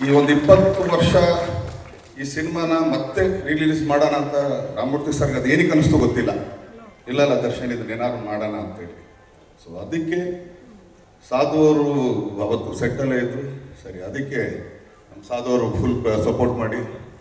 ಈ ಒಂದು ಇಪ್ಪತ್ತು ವರ್ಷ ಈ ಸಿನಿಮಾನ ಮತ್ತೆ ರಿಲೀಸ್ ಮಾಡೋಣ ಅಂತ ರಾಮಮೂರ್ತಿ ಸರ್ಗೆ ಅದು ಏನಕ್ಕೆ ಅನಿಸ್ತು ಗೊತ್ತಿಲ್ಲ ಇಲ್ಲ ಇಲ್ಲ ದರ್ಶನ್ ಇದನ್ನ ಏನಾದ್ರು ಮಾಡೋಣ ಅಂತೇಳಿ ಸೊ ಅದಕ್ಕೆ ಸಾಧು ಅವರು ಅವತ್ತು ಸೆಟ್ಟಲ್ಲೇ ಇದ್ರು ಸರಿ ಅದಕ್ಕೆ ನಮ್ಮ ಸಾಧು ಅವರು ಫುಲ್ ಸಪೋರ್ಟ್ ಮಾಡಿ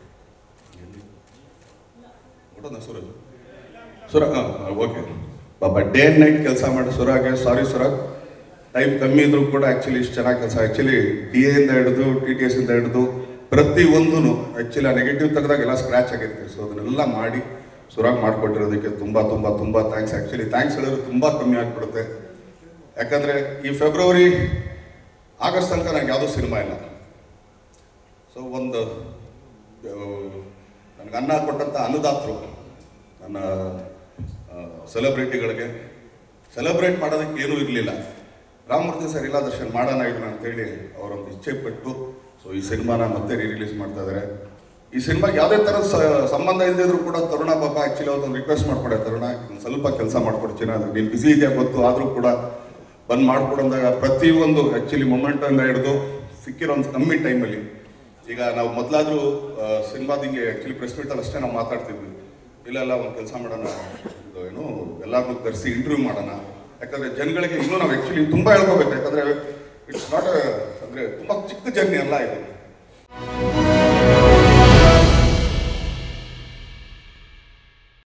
ಹೊಟ್ಟೋದ ಸೂರಜ್ ಸುರ ಓಕೆ ಪಾಪ ಡೇ ಆ್ಯಂಡ್ ನೈಟ್ ಕೆಲಸ ಮಾಡಿ ಸುರಾಗೆ ಸಾರಿ ಸುರಾಗ್ ಟೈಮ್ ಕಮ್ಮಿ ಇದ್ರೂ ಕೂಡ ಆ್ಯಕ್ಚುಲಿ ಇಷ್ಟು ಚೆನ್ನಾಗಿ ಕೆಲಸ ಆ್ಯಕ್ಚುಲಿ ಡಿ ಎಯಿಂದ ಹಿಡಿದು ಟಿ ಟಿ ಎಸ್ ಇಂದ ಹಿಡಿದು ಪ್ರತಿ ಒಂದೂ ಆ್ಯಕ್ಚುಲಿ ಆ ನೆಗೆಟಿವ್ ತೆಗೆದಾಗ ಎಲ್ಲ ಸ್ಕ್ರ್ಯಾಚ್ ಆಗಿರುತ್ತೆ ಸೊ ಅದನ್ನೆಲ್ಲ ಮಾಡಿ ಸುರಾಗ್ ಮಾಡಿಕೊಟ್ಟಿರೋದಕ್ಕೆ ತುಂಬ ತುಂಬ ತುಂಬ ಥ್ಯಾಂಕ್ಸ್ ಆ್ಯಕ್ಚುಲಿ ಥ್ಯಾಂಕ್ಸ್ ಹೇಳಿದ್ರೆ ತುಂಬ ಕಮ್ಮಿ ಆಗಿಬಿಡುತ್ತೆ ಯಾಕಂದರೆ ಈ ಫೆಬ್ರವರಿ ಆಗಸ್ಟ್ ತನಕ ನನಗೆ ಯಾವುದೂ ಸಿನಿಮಾ ಇಲ್ಲ ಸೊ ಒಂದು ನನಗೆ ಅನ್ನ ಕೊಟ್ಟಂಥ ಅನ್ನದಾತರು ನನ್ನ ಸೆಲೆಬ್ರಿಟಿಗಳಿಗೆ ಸೆಲೆಬ್ರೇಟ್ ಮಾಡೋದಕ್ಕೆ ಏನೂ ಇರಲಿಲ್ಲ ರಾಮಮೂರ್ತಿ ಸರ್ ಇಲ್ಲ ದರ್ಶನ್ ಮಾಡೋಣ ಇದನ್ನ ಅಂತೇಳಿ ಅವರೊಂದು ಇಚ್ಛೆ ಪಟ್ಟು ಸೊ ಈ ಸಿನಿಮಾನ ಮತ್ತೆ ರೀ ರಿಲೀಸ್ ಮಾಡ್ತಾ ಇದ್ದಾರೆ ಈ ಸಿನಿಮಾಗೆ ಯಾವುದೇ ಥರದ ಸ- ಸಂಬಂಧ ಇಲ್ಲದಿದ್ರು ಕೂಡ ತರುಣ ಪಾಪ ಆ್ಯಕ್ಚುಲಿ ಅವತ್ತೊಂದು ರಿಕ್ವೆಸ್ಟ್ ಮಾಡ್ಕೊಡೆ ತರುಣ ಒಂದು ಸ್ವಲ್ಪ ಕೆಲಸ ಮಾಡ್ಕೊಡ್ತೀನಿ ಅದು ನೀನು ಬಿಸಿ ಇದೆಯಾ ಗೊತ್ತು ಆದರೂ ಕೂಡ ಬಂದು ಮಾಡ್ಕೊಡಂದಾಗ ಪ್ರತಿಯೊಂದು ಆ್ಯಕ್ಚುಲಿ ಮೊಮೆಂಟಿಂದ ಹಿಡಿದು ಸಿಕ್ಕಿರೋ ಒಂದು ಕಮ್ಮಿ ಟೈಮಲ್ಲಿ ಈಗ ನಾವು ಮೊದಲಾದರೂ ಸಿನಿಮಾದ ಹಿಂಗೆ ಆ್ಯಕ್ಚುಲಿ ಪ್ರೆಸ್ ಮೀಟಲ್ಲಿ ಅಷ್ಟೇ ನಾವು ಮಾತಾಡ್ತಿದ್ವಿ ಇಲ್ಲ ಇಲ್ಲ ಒಂದು ಕೆಲಸ ಮಾಡೋಣ ಇದು ಏನು ಎಲ್ಲರನ್ನೂ ಕರೆಸಿ ಇಂಟರ್ವ್ಯೂ ಮಾಡೋಣ ಯಾಕಂದರೆ ಜನಗಳಿಗೆ ಇನ್ನೂ ನಾವು ಆ್ಯಕ್ಚುಲಿ ತುಂಬ ಹೇಳ್ಕೋಬೇಕು ಯಾಕಂದರೆ ಇಟ್ಸ್ ನಾಟ್ ಅಂದರೆ ತುಂಬ ಚಿಕ್ಕ ಜರ್ನಿ ಅಲ್ಲ ಇದು